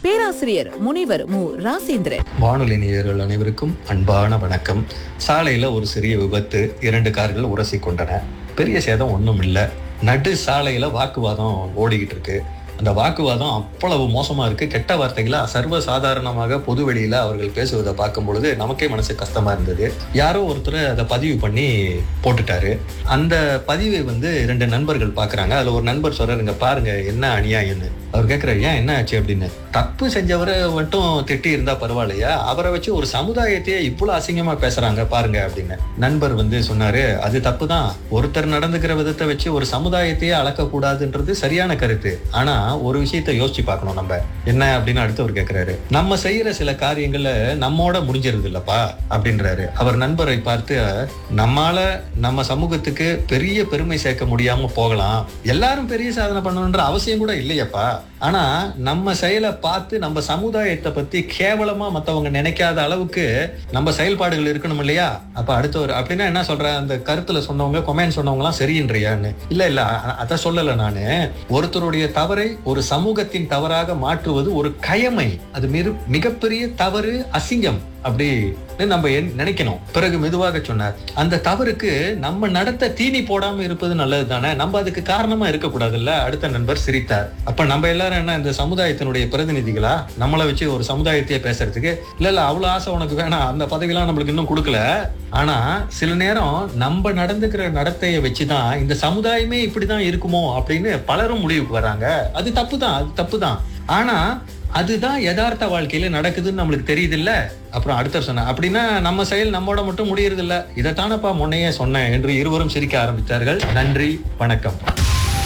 பேராசிரியர் முனைவர் மு ராசேந்திரன் வானொலி நேயர்கள் அனைவருக்கும் அன்பான வணக்கம் சாலையில ஒரு சிறிய விபத்து இரண்டு கார்கள் உரசி கொண்டன பெரிய சேதம் ஒன்றும் இல்லை நடு சாலையில வாக்குவாதம் ஓடிக்கிட்டு இருக்கு அந்த வாக்குவாதம் அவ்வளவு மோசமா இருக்கு கெட்ட வார்த்தைகளை சர்வ சாதாரணமாக பொது வெளியில அவர்கள் பேசுவதை பார்க்கும் பொழுது நமக்கே மனசு கஷ்டமா இருந்தது யாரோ ஒருத்தர் அதை பதிவு பண்ணி போட்டுட்டாரு அந்த பதிவை வந்து ரெண்டு நண்பர்கள் பாக்குறாங்க அதுல ஒரு நண்பர் சொல்றாருங்க பாருங்க என்ன அநியாயம்னு அவர் கேட்கிறாரு ஏன் என்ன ஆச்சு அப்படின்னு தப்பு செஞ்சவரை மட்டும் திட்டி இருந்தா பரவாயில்லையா அவரை வச்சு ஒரு சமுதாயத்தையே இவ்வளவு அசிங்கமா பேசுறாங்க பாருங்க அப்படின்னு நண்பர் வந்து சொன்னாரு அது தப்பு தான் ஒருத்தர் நடந்துக்கிற விதத்தை வச்சு ஒரு சமுதாயத்தையே அளக்க கூடாதுன்றது சரியான கருத்து ஆனா ஒரு விஷயத்த யோசிச்சு பார்க்கணும் நம்ம என்ன அப்படின்னு அடுத்தவர் கேட்கிறாரு நம்ம செய்யற சில காரியங்கள்ல நம்மோட முடிஞ்சிருது இல்லப்பா அப்படின்றாரு அவர் நண்பரை பார்த்து நம்மால நம்ம சமூகத்துக்கு பெரிய பெருமை சேர்க்க முடியாம போகலாம் எல்லாரும் பெரிய சாதனை பண்ணணுன்ற அவசியம் கூட இல்லையப்பா ஆனா நம்ம செயலை பார்த்து நம்ம சமுதாயத்தை பத்தி கேவலமா மத்தவங்க நினைக்காத அளவுக்கு நம்ம செயல்பாடுகள் இருக்கணும் இல்லையா அப்ப அடுத்தவர் அப்படின்னா என்ன சொல்ற அந்த கருத்துல சொன்னவங்க கொமெண்ட் சொன்னவங்க எல்லாம் சரின்றியான்னு இல்ல இல்ல அ- அத சொல்லல நானு ஒருத்தருடைய தவறை ஒரு சமூகத்தின் தவறாக மாற்றுவது ஒரு கயமை அது மிரு மிகப்பெரிய தவறு அசிங்கம் அப்படி நம்ம என்- நினைக்கணும் பிறகு மெதுவாக சொன்னார் அந்த தவறுக்கு நம்ம நடத்த தீனி போடாம இருப்பது நல்லது தானே நம்ம அதுக்கு காரணமா இருக்க கூடாதுல்ல அடுத்த நண்பர் சிரித்தார் அப்ப நம்ம எல்லாரும் என்ன இந்த சமுதாயத்தினுடைய பிரதிநிதிகளா நம்மளை வச்சு ஒரு சமுதாயத்தையே பேசுறதுக்கு இல்ல இல்ல அவ்வளவு ஆசை உனக்கு வேணாம் அந்த பதவியெல்லாம் நம்மளுக்கு இன்னும் கொடுக்கல ஆனா சில நேரம் நம்ம நடந்துக்கிற நடத்தைய வச்சுதான் இந்த சமுதாயமே இப்படிதான் இருக்குமோ அப்படின்னு பலரும் முடிவுக்கு வராங்க அது தப்பு தான் அது தப்பு தான் ஆனா அதுதான் யதார்த்த வாழ்க்கையில நடக்குதுன்னு நம்மளுக்கு தெரியுது இல்ல அப்புறம் அடுத்தர் சொன்ன அப்படின்னா நம்ம செயல் நம்மோட மட்டும் முடியறது இல்ல இதைத்தானப்பா முன்னையே சொன்னேன் என்று இருவரும் சிரிக்க ஆரம்பித்தார்கள் நன்றி வணக்கம்